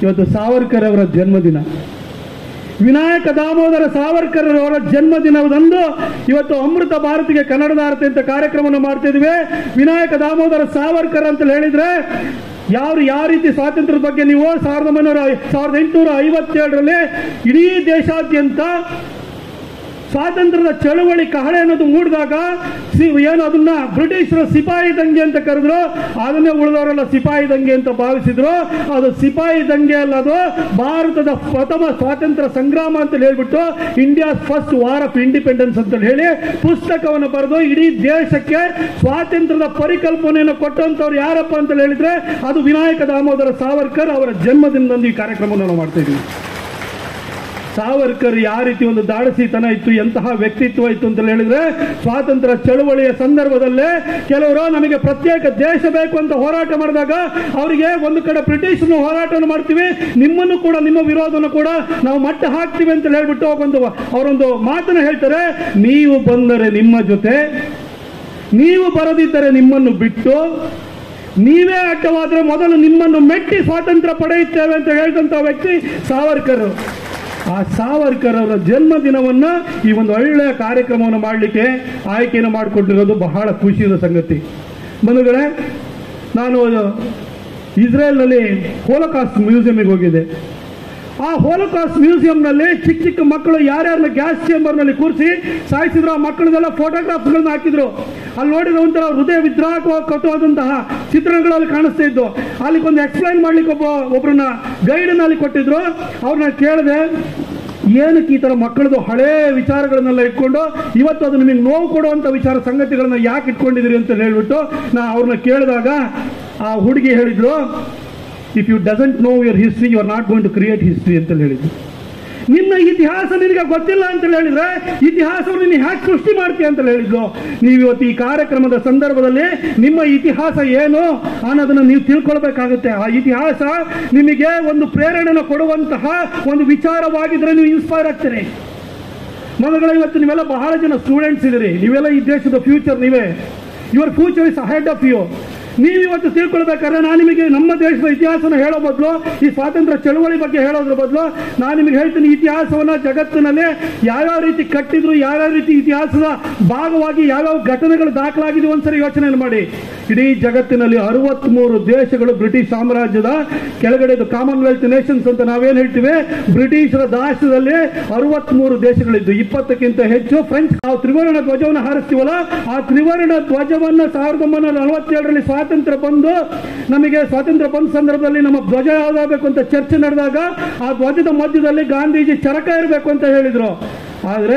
ಇವತ್ತು ಸಾವರ್ಕರ್ ಅವರ ಜನ್ಮದಿನ ವಿನಾಯಕ ದಾಮೋದರ ಸಾವರ್ಕರ್ ಅವರ ಜನ್ಮದಿನದಂದು ಇವತ್ತು ಅಮೃತ ಭಾರತಿಗೆ ಕನ್ನಡದ ಆರತಿ ಅಂತ ಕಾರ್ಯಕ್ರಮವನ್ನು ಮಾಡ್ತಿದ್ವಿ ವಿನಾಯಕ ದಾಮೋದರ ಸಾವರ್ಕರ್ ಅಂತ ಹೇಳಿದ್ರೆ ಯಾರು ಯಾವ ರೀತಿ ಸ್ವಾತಂತ್ರ್ಯದ ಬಗ್ಗೆ ನೀವು ಸಾವಿರದ ಒಂಬೈನೂರ ಸಾವಿರದ ಎಂಟುನೂರ ಐವತ್ತೇಳರಲ್ಲಿ ಇಡೀ ದೇಶಾದ್ಯಂತ ಸ್ವಾತಂತ್ರ್ಯದ ಚಳವಳಿ ಕಹಳೆ ಅನ್ನೋದು ಮೂಡಿದಾಗ ಸಿ ಏನು ಅದನ್ನ ಬ್ರಿಟಿಷರು ಸಿಪಾಯಿ ದಂಗೆ ಅಂತ ಕರೆದ್ರು ಅದನ್ನೇ ಉಳಿದವರೆಲ್ಲ ಸಿಪಾಯಿ ದಂಗೆ ಅಂತ ಭಾವಿಸಿದ್ರು ಅದು ಸಿಪಾಯಿ ದಂಗೆ ಅಲ್ಲ ಅದು ಭಾರತದ ಪ್ರಥಮ ಸ್ವಾತಂತ್ರ್ಯ ಸಂಗ್ರಾಮ ಅಂತ ಹೇಳ್ಬಿಟ್ಟು India first war of independence ಅಂತ ಹೇಳಿ ಪುಸ್ತಕವನ್ನು ಬರೆದು ಇಡೀ ದೇಶಕ್ಕೆ ಸ್ವಾತಂತ್ರ್ಯದ ಪರಿಕಲ್ಪನೆಯನ್ನು ಕೊಟ್ಟಂತವ್ರು ಯಾರಪ್ಪ ಅಂತ ಹೇಳಿದ್ರೆ ಅದು ವಿನಾಯಕ ದಾಮೋದರ ಸಾವರ್ಕರ್ ಅವರ ಜನ್ಮದಿನದಂದು ಈ ಕಾರ್ಯಕ್ರಮವನ್ನು ನಾವು ಮಾಡ್ತಾ ಇದ್ದೀವಿ ಸಾವರ್ಕರ್ ಯಾವ ರೀತಿ ಒಂದು ದಾಳಸಿತನ ಇತ್ತು ಎಂತಹ ವ್ಯಕ್ತಿತ್ವ ಇತ್ತು ಅಂತ ಹೇಳಿದ್ರೆ ಸ್ವಾತಂತ್ರ್ಯ ಚಳುವಳಿಯ ಸಂದರ್ಭದಲ್ಲೇ ಕೆಲವರು ನಮಗೆ ಪ್ರತ್ಯೇಕ ದೇಶ ಬೇಕು ಅಂತ ಹೋರಾಟ ಮಾಡಿದಾಗ ಅವರಿಗೆ ಒಂದು ಕಡೆ ಬ್ರಿಟಿಷ್ ಹೋರಾಟವನ್ನು ಮಾಡ್ತೀವಿ ನಿಮ್ಮನ್ನು ಕೂಡ ನಿಮ್ಮ ವಿರೋಧವನ್ನು ಕೂಡ ನಾವು ಮಟ್ಟ ಹಾಕ್ತೀವಿ ಅಂತ ಹೇಳ್ಬಿಟ್ಟು ಒಂದು ಅವರೊಂದು ಮಾತನ್ನು ಹೇಳ್ತಾರೆ ನೀವು ಬಂದರೆ ನಿಮ್ಮ ಜೊತೆ ನೀವು ಬರದಿದ್ದರೆ ನಿಮ್ಮನ್ನು ಬಿಟ್ಟು ನೀವೇ ಅಡ್ಡವಾದ್ರೆ ಮೊದಲು ನಿಮ್ಮನ್ನು ಮೆಟ್ಟಿ ಸ್ವಾತಂತ್ರ್ಯ ಪಡೆಯುತ್ತೇವೆ ಅಂತ ಹೇಳಿದಂತ ವ್ಯಕ್ತಿ ಸಾವರ್ಕರ್ ಆ ಸಾವರ್ಕರ್ ಅವರ ಜನ್ಮದಿನವನ್ನ ಈ ಒಂದು ಒಳ್ಳೆಯ ಕಾರ್ಯಕ್ರಮವನ್ನು ಮಾಡಲಿಕ್ಕೆ ಆಯ್ಕೆಯನ್ನು ಮಾಡಿಕೊಂಡಿರೋದು ಬಹಳ ಖುಷಿಯ ಸಂಗತಿ ಬಂಧುಗಳೇ ನಾನು ಇಸ್ರೇಲ್ನಲ್ಲಿ ಹೋಲಕಾಸ್ಟ್ ಮ್ಯೂಸಿಯಂಗೆ ಹೋಗಿದ್ದೆ ಆ ಹೋಲಕಾಸ್ಟ್ ಮ್ಯೂಸಿಯಂನಲ್ಲಿ ಚಿಕ್ಕ ಚಿಕ್ಕ ಮಕ್ಕಳು ಯಾರ್ಯಾರನ್ನ ಗ್ಯಾಸ್ ಚೇಂಬರ್ನಲ್ಲಿ ಕೂರಿಸಿ ಸಾಯಿಸಿದ್ರು ಆ ಮಕ್ಕಳದೆಲ್ಲ ಫೋಟೋಗ್ರಾಫ್ಗಳನ್ನ ಹಾಕಿದ್ರು ಅಲ್ಲಿ ನೋಡಿದ್ರೆ ಒಂಥರ ಹೃದಯ ವಿದ್ರಾಹಕವಾದಂತಹ ಚಿತ್ರಣಗಳಲ್ಲಿ ಕಾಣಿಸ್ತಾ ಇದ್ದು ಅಲ್ಲಿಗೆ ಒಂದು ಎಕ್ಸ್ಪ್ಲೈನ್ ಮಾಡ್ಲಿಕ್ಕೆ ಒಬ್ಬ ಒಬ್ಬರನ್ನ ಗೈಡನ್ನ ಅಲ್ಲಿ ಕೊಟ್ಟಿದ್ರು ಅವ್ರನ್ನ ಕೇಳಿದೆ ಏನಕ್ಕೆ ಈ ತರ ಮಕ್ಕಳದು ಹಳೇ ವಿಚಾರಗಳನ್ನೆಲ್ಲ ಇಟ್ಕೊಂಡು ಇವತ್ತು ಅದು ನಿಮಗೆ ನೋವು ಕೊಡುವಂತ ವಿಚಾರ ಸಂಗತಿಗಳನ್ನ ಯಾಕೆ ಇಟ್ಕೊಂಡಿದ್ದೀರಿ ಅಂತ ಹೇಳ್ಬಿಟ್ಟು ನಾ ಅವ್ರನ್ನ ಕೇಳಿದಾಗ ಆ ಹುಡುಗಿ ಹೇಳಿದ್ಲು if you doesn't know your history you are not going to create history ಅಂತ ಹೇಳಿದ್ರು ನಿನ್ನ ಇತಿಹಾಸ ನಿನಗೆ ಗೊತ್ತಿಲ್ಲ ಅಂತ ಹೇಳಿದ್ರೆ ಇತಿಹಾಸವನ್ನು ನೀನು ಹ್ಯಾಕ್ ಸೃಷ್ಟಿ ಮಾಡ್ತೀಯ ಅಂತ ಹೇಳಿದ್ಲು ನೀವು ಇವತ್ತು ಈ ಕಾರ್ಯಕ್ರಮದ ಸಂದರ್ಭದಲ್ಲಿ ನಿಮ್ಮ ಇತಿಹಾಸ ಏನು ಅನ್ನೋದನ್ನ ನೀವು ತಿಳ್ಕೊಳ್ಬೇಕಾಗುತ್ತೆ ಆ ಇತಿಹಾಸ ನಿಮಗೆ ಒಂದು ಪ್ರೇರಣೆನ ಕೊಡುವಂತಹ ಒಂದು ವಿಚಾರವಾಗಿದ್ರೆ ನೀವು ಇನ್ಸ್ಪೈರ್ ಆಗ್ತೀರಿ ಮಗಗಳ ಇವತ್ತು ನೀವೆಲ್ಲ ಬಹಳ ಜನ ಸ್ಟೂಡೆಂಟ್ಸ್ ಇದ್ದೀರಿ ನೀವೆಲ್ಲ ಈ ದೇಶದ ಫ್ಯೂಚರ್ ನೀವೇ your future is ahead of you ನೀವು ಇವತ್ತು ತಿಳ್ಕೊಳ್ಬೇಕಾದ್ರೆ ನಾನು ನಿಮಗೆ ನಮ್ಮ ದೇಶದ ಇತಿಹಾಸನ ಹೇಳೋ ಬದಲು ಈ ಸ್ವಾತಂತ್ರ್ಯ ಚಳವಳಿ ಬಗ್ಗೆ ಹೇಳೋದ್ರ ಬದಲು ನಾನು ನಿಮಗೆ ಹೇಳ್ತೀನಿ ಇತಿಹಾಸವನ್ನ ಜಗತ್ತಿನಲ್ಲಿ ಯಾವ್ಯಾವ ರೀತಿ ಕಟ್ಟಿದ್ರು ಯಾವ್ಯಾವ ರೀತಿ ಇತಿಹಾಸದ ಭಾಗವಾಗಿ ಯಾವ್ಯಾವ ಘಟನೆಗಳು ದಾಖಲಾಗಿದೆ ಒಂದ್ಸರಿ ಯೋಚನೆ ಮಾಡಿ ಇಡೀ ಜಗತ್ತಿನಲ್ಲಿ ಅರವತ್ಮೂರು ದೇಶಗಳು ಬ್ರಿಟಿಷ್ ಸಾಮ್ರಾಜ್ಯದ ಕೆಳಗಡೆ ಕಾಮನ್ವೆಲ್ತ್ ನೇಷನ್ಸ್ ಅಂತ ನಾವೇನ್ ಹೇಳ್ತೀವಿ ಬ್ರಿಟಿಷರ ದಾಸದಲ್ಲಿ ಅರವತ್ಮೂರು ದೇಶಗಳಿದ್ದು ಇಪ್ಪತ್ತಕ್ಕಿಂತ ಹೆಚ್ಚು ಫ್ರೆಂಚ್ ನಾವು ತ್ರಿವರ್ಣ ಧ್ವಜವನ್ನು ಹಾರಿಸ್ತೀವಲ್ಲ ಆ ತ್ರಿವರ್ಣ ಧ್ವಜವನ್ನ ಸಾವಿರದ ಒಂಬೈನೂರ ನಲವತ್ತೇಳರಲ್ಲಿ ಸ್ವಾತಂತ್ರ್ಯ ಬಂದು ನಮಗೆ ಸ್ವಾತಂತ್ರ್ಯ ಬಂದ ಸಂದರ್ಭದಲ್ಲಿ ನಮ್ಮ ಧ್ವಜ ಯಾವ್ದಾಗಬೇಕು ಅಂತ ಚರ್ಚೆ ನಡೆದಾಗ ಆ ಧ್ವಜದ ಮಧ್ಯದಲ್ಲಿ ಗಾಂಧೀಜಿ ಚರಕ ಇರಬೇಕು ಅಂತ ಹೇಳಿದ್ರು ಆದ್ರೆ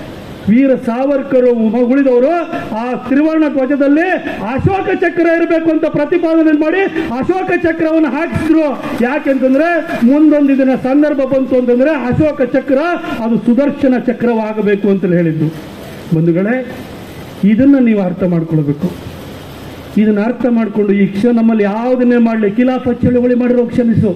ವೀರ ಸಾವರ್ಕರ್ ಉಳಿದವರು ಆ ತ್ರಿವರ್ಣ ಧ್ವಜದಲ್ಲಿ ಅಶೋಕ ಚಕ್ರ ಇರಬೇಕು ಅಂತ ಪ್ರತಿಪಾದನೆ ಮಾಡಿ ಅಶೋಕ ಚಕ್ರವನ್ನು ಹಾಕಿಸಿದ್ರು ಯಾಕೆಂತಂದ್ರೆ ಮುಂದೊಂದು ದಿನ ಸಂದರ್ಭ ಬಂತು ಅಂತಂದ್ರೆ ಅಶೋಕ ಚಕ್ರ ಅದು ಸುದರ್ಶನ ಚಕ್ರವಾಗಬೇಕು ಅಂತ ಹೇಳಿದ್ದು ಬಂಧುಗಳೇ ಇದನ್ನ ನೀವು ಅರ್ಥ ಮಾಡ್ಕೊಳ್ಬೇಕು ಇದನ್ನ ಅರ್ಥ ಮಾಡಿಕೊಂಡು ಈ ಕ್ಷ ನಮ್ಮಲ್ಲಿ ಯಾವುದನ್ನೇ ಮಾಡಲಿ ಖಿಲಾಫತ್ ಚಳುವಳಿ ಮಾಡಿರೋ ಕ್ಷಮಿಸು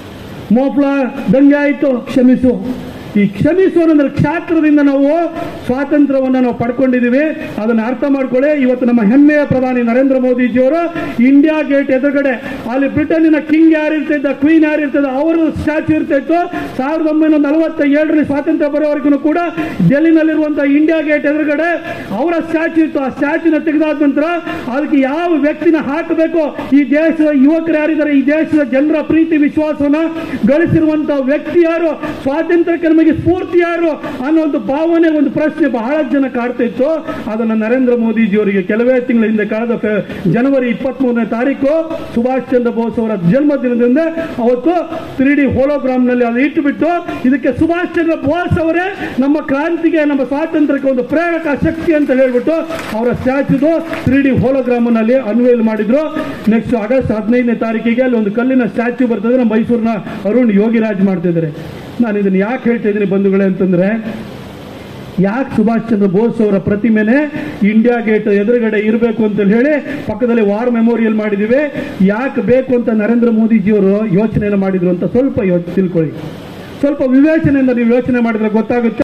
ಮೋಪ್ಲ ದಂಗೆ ಆಯಿತು ಕ್ಷಮಿಸು ಈ ಕ್ಷಮಿಸು ಅನ್ನೋದ್ರ ಕ್ಷಾತ್ರದಿಂದ ನಾವು ಸ್ವಾತಂತ್ರ್ಯವನ್ನು ನಾವು ಪಡ್ಕೊಂಡಿದ್ದೀವಿ ಅದನ್ನ ಅರ್ಥ ಮಾಡ್ಕೊಳ್ಳಿ ಇವತ್ತು ನಮ್ಮ ಹೆಮ್ಮೆಯ ಪ್ರಧಾನಿ ನರೇಂದ್ರ ಮೋದಿಜಿಯವರು ಇಂಡಿಯಾ ಗೇಟ್ ಎದುರುಗಡೆ ಅಲ್ಲಿ ಬ್ರಿಟನ್ನಿನ ಕಿಂಗ್ ಯಾರು ಇರ್ತಿದ್ದ ಕ್ವೀನ್ ಯಾರು ಇರ್ತದ ಅವರ ಸ್ಟ್ಯಾಚ್ಯೂ ಇರ್ತಿತ್ತು ಸಾವಿರದ ಒಂಬೈನೂರ ನಲವತ್ತ ಏಳರಲ್ಲಿ ಸ್ವಾತಂತ್ರ್ಯ ಬರೋವರೆಗೂ ಕೂಡ ಡೆಲ್ಲಿನಲ್ಲಿರುವಂತಹ ಇಂಡಿಯಾ ಗೇಟ್ ಎದುರುಗಡೆ ಅವರ ಸ್ಟ್ಯಾಚ್ಯೂ ಇತ್ತು ಆ ಸ್ಟ್ಯಾಚ್ಯೂನ ತೆಗೆದಾದ ನಂತರ ಅದಕ್ಕೆ ಯಾವ ವ್ಯಕ್ತಿನ ಹಾಕಬೇಕು ಈ ದೇಶದ ಯುವಕರು ಯಾರಿದ್ದಾರೆ ಈ ದೇಶದ ಜನರ ಪ್ರೀತಿ ವಿಶ್ವಾಸವನ್ನ ಗಳಿಸಿರುವಂತಹ ವ್ಯಕ್ತಿ ಯಾರು ಸ್ವಾತಂತ್ರ್ಯಕ್ಕೆ ನಮಗೆ ಸ್ಫೂರ್ತಿ ಯಾರು ಅನ್ನೋ ಒಂದು ಭಾವನೆ ಒಂದು ಪ್ರಶ್ನೆ ಬಹಳ ಜನ ಕಾಡ್ತಾ ಇತ್ತು ಅದನ್ನು ನರೇಂದ್ರ ಮೋದಿಜಿಯವರಿಗೆ ಕೆಲವೇ ತಿಂಗಳ ಹಿಂದೆ ಕಳೆದ ಫೆ- ಜನವರಿ ಇಪ್ಪತ್ತ್ ಮೂರನೇ ತಾರೀಕು ಸುಭಾಷ್ ಚಂದ್ರ ಬೋಸ್ ಅವರ ಜನ್ಮದಿನದಿಂದ ಅವತ್ತು ತ್ರೀ ಡಿ ನಲ್ಲಿ ಅದು ಇಟ್ಟುಬಿಟ್ಟು ಇದಕ್ಕೆ ಸುಭಾಷ್ ಚಂದ್ರ ಬೋಸ್ ಅವರೇ ನಮ್ಮ ಕ್ರಾಂತಿಗೆ ನಮ್ಮ ಸ್ವಾತಂತ್ರ್ಯಕ್ಕೆ ಒಂದು ಪ್ರೇರಕ ಶಕ್ತಿ ಅಂತ ಹೇಳ್ಬಿಟ್ಟು ಅವರ ಸ್ಟ್ಯಾಚ್ಯೂದು ತ್ರೀ ಡಿ ನಲ್ಲಿ ಅನ್ವೇಲ್ ಮಾಡಿದ್ರು ನೆಕ್ಸ್ಟ್ ಆಗಸ್ಟ್ ಹದಿನೈದನೇ ತಾರೀಕಿಗೆ ಅಲ್ಲಿ ಒಂದು ಕಲ್ಲಿನ ಸ್ಟ್ಯಾಚ್ಯೂ ಬರ್ತದೆ ನಮ್ಮ ಮೈಸೂರಿನ ಅರುಣ್ ಯೋಗಿರಾಜ್ ಮಾಡ್ತಿದ್ದಾರೆ ನಾನು ಇದನ್ನು ಯಾಕೆ ಹೇಳ್ತಾ ಇದ್ದೀನಿ ಬಂಧುಗಳೇ ಅಂತಂದ್ರೆ ಯಾಕೆ ಸುಭಾಷ್ ಚಂದ್ರ ಬೋಸ್ ಅವರ ಪ್ರತಿಮೆನೆ ಇಂಡಿಯಾ ಗೇಟ್ ಎದುರುಗಡೆ ಇರಬೇಕು ಅಂತ ಹೇಳಿ ಪಕ್ಕದಲ್ಲಿ ವಾರ್ ಮೆಮೋರಿಯಲ್ ಮಾಡಿದಿವಿ ಯಾಕೆ ಬೇಕು ಅಂತ ನರೇಂದ್ರ ಮೋದಿಜಿಯವರು ಯೋಚನೆಯನ್ನು ಮಾಡಿದ್ರು ಅಂತ ಸ್ವಲ್ಪ ಯೋ- ತಿಳ್ಕೊಳ್ಳಿ ಸ್ವಲ್ಪ ವಿವೇಚನೆಯಿಂದ ನೀವು ಯೋಚನೆ ಮಾಡಿದ್ರೆ ಗೊತ್ತಾಗುತ್ತೆ